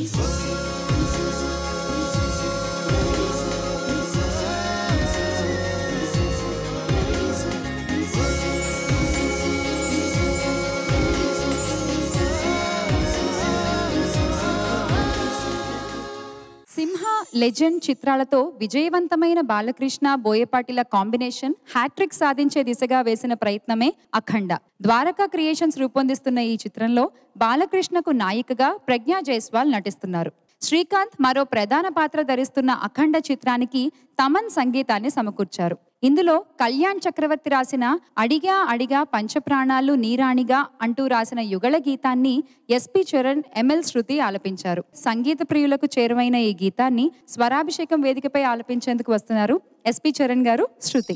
సింహ legend చిత్రాలతో విజయవంతమైన Balakrishna బోయపాటిల combination hat trick సాధించే దిశగా వేసిన ప్రయత్నమే అఖండ ద్వారకా క్రియేషన్స్ రూపొందిస్తున్న ఈ చిత్రంలో బాలకృష్ణకు నాయికగా ప్రజ్ఞా జైస్వాల్ నటిస్తున్నారు శ్రీకాంత్ మరో ప్రధాన పాత్ర ధరిస్తున్న అఖండ చిత్రానికి తమన్ సంగీతాన్ని సమకూర్చారు ఇందులో కళ్యాణ్ చక్రవర్తి రాసిన అడిగా అడిగా పంచప్రాణాలు నీరాణిగా అంటూ రాసిన యుగళ గీతాన్ని ఎస్పి చరణ్ ఎంఎల్ శృతి ఆలపించారు సంగీత ప్రియులకు చేరువైన ఈ గీతాన్ని స్వరాభిషేకం వేదికపై ఆలపించేందుకు వస్తున్నారు ఎస్పి చరణ్ గారు శృతి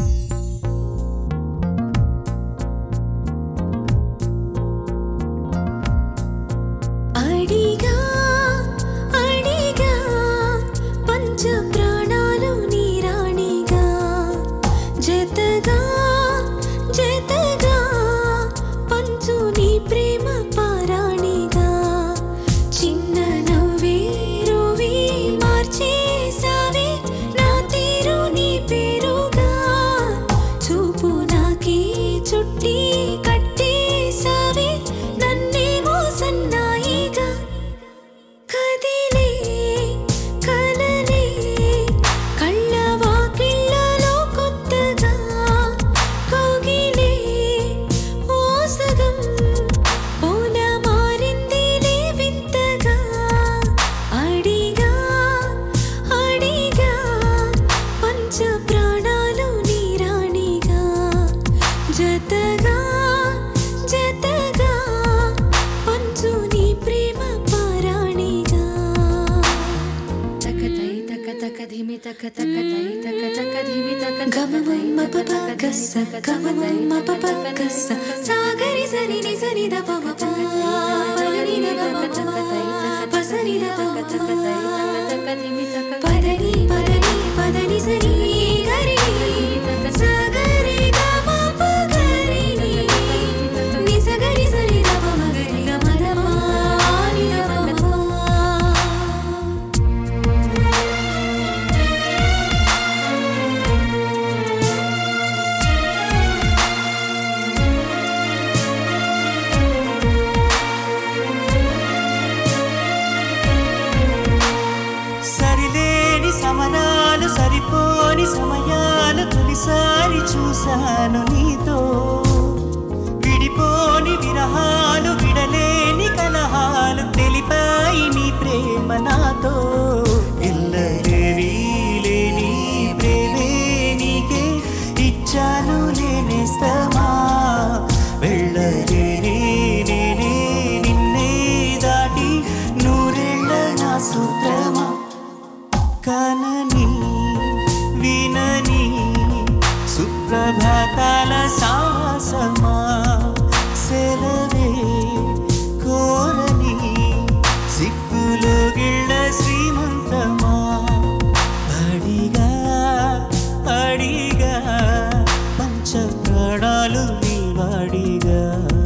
అడిగా అడిగా పంచ ప్రాణాలు నీరాణిగా జతగా జతగా పంచు నీ ప్రేమ పారాణిగా చిన్న నవ్వే రోవి మార్చేసావే నా తీరు నీ పేరుగా చూపు నాకే చుట్టి కట్టేసావే నన్నేమో సన్నాయిగా కదిలే కలలే కళ్ళ వాకిళ్ళలో కొత్తగా కౌగిలే ఓ సగం పూల మారిందిలే వింతగా అడిగా అడిగా పంచ ప్రాణాలు నీరాణిగా జతగా జతగా పంచు నీ ప్రేమ పారాణిగా తకతై తక తక ధిమి తక తకతై తక తక ధిమి తక గమమమ్మ పప కస్స గమమమ్మ పప కస్స సాగరి సరి ని సరి ద పమ ప పదని ద పమ ప పసరి ద పమ ప పదని పదని పదని సరి గరి సాగరి గ పప గరి ని ని సగరి సరి ద పమ గరి గ మద ప ని ద పమ ప సరిలేని సమరాలు సరిపోని సమయాలు తొలిసారి చూశాను నీతో విడిపోని విరహాలు విడలేని కలహాలు తెలిపాయి నీ ప్రేమ నాతో ఎల్లలేని లేని ప్రేమే నీకే ఇచ్చాను నేనేస్తమా వెళ్ళలేని నేనే నిన్నే దాటి నూరేళ్ళ నా సూత్రమా కనని వినని సుప్రభాతాల సాహసమా సెలవే కోరని సిక్కులో గిళ్ళ శ్రీమంతమా అడిగా అడిగా పంచ ప్రాణాలు నీవాడిగా